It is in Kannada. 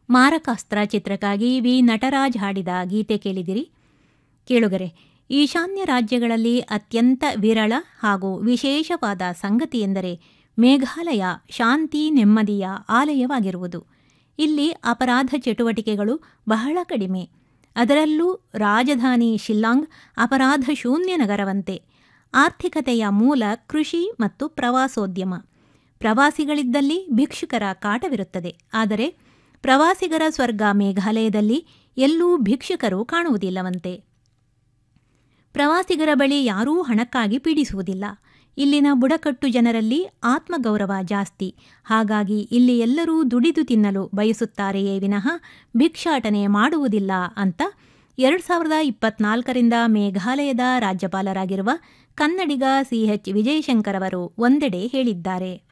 ಮಾರಕಾಸ್ತ್ರ ಚಿತ್ರಕ್ಕಾಗಿ ವಿ ನಟರಾಜ್ ಹಾಡಿದ ಗೀತೆ ಕೇಳಿದಿರಿ ಕೇಳುಗರೆ ಈಶಾನ್ಯ ರಾಜ್ಯಗಳಲ್ಲಿ ಅತ್ಯಂತ ವಿರಳ ಹಾಗೂ ವಿಶೇಷವಾದ ಸಂಗತಿ ಎಂದರೆ ಮೇಘಾಲಯ ಶಾಂತಿ ನೆಮ್ಮದಿಯ ಆಲಯವಾಗಿರುವುದು ಇಲ್ಲಿ ಅಪರಾಧ ಚಟುವಟಿಕೆಗಳು ಬಹಳ ಕಡಿಮೆ ಅದರಲ್ಲೂ ರಾಜಧಾನಿ ಶಿಲ್ಲಾಂಗ್ ಅಪರಾಧ ಶೂನ್ಯ ನಗರವಂತೆ ಆರ್ಥಿಕತೆಯ ಮೂಲ ಕೃಷಿ ಮತ್ತು ಪ್ರವಾಸೋದ್ಯಮ ಪ್ರವಾಸಿಗಳಿದ್ದಲ್ಲಿ ಭಿಕ್ಷುಕರ ಕಾಟವಿರುತ್ತದೆ ಆದರೆ ಪ್ರವಾಸಿಗರ ಸ್ವರ್ಗ ಮೇಘಾಲಯದಲ್ಲಿ ಎಲ್ಲೂ ಭಿಕ್ಷುಕರು ಕಾಣುವುದಿಲ್ಲವಂತೆ ಪ್ರವಾಸಿಗರ ಬಳಿ ಯಾರೂ ಹಣಕ್ಕಾಗಿ ಪೀಡಿಸುವುದಿಲ್ಲ ಇಲ್ಲಿನ ಬುಡಕಟ್ಟು ಜನರಲ್ಲಿ ಆತ್ಮಗೌರವ ಜಾಸ್ತಿ ಹಾಗಾಗಿ ಇಲ್ಲಿ ಎಲ್ಲರೂ ದುಡಿದು ತಿನ್ನಲು ಬಯಸುತ್ತಾರೆಯೇ ವಿನಃ ಭಿಕ್ಷಾಟನೆ ಮಾಡುವುದಿಲ್ಲ ಅಂತ ಎರಡು ಸಾವಿರದ ಇಪ್ಪತ್ನಾಲ್ಕರಿಂದ ಮೇಘಾಲಯದ ರಾಜ್ಯಪಾಲರಾಗಿರುವ ಕನ್ನಡಿಗ ಸಿಎಚ್ ವಿಜಯಶಂಕರ್ ಅವರು ಒಂದೆಡೆ ಹೇಳಿದ್ದಾರೆ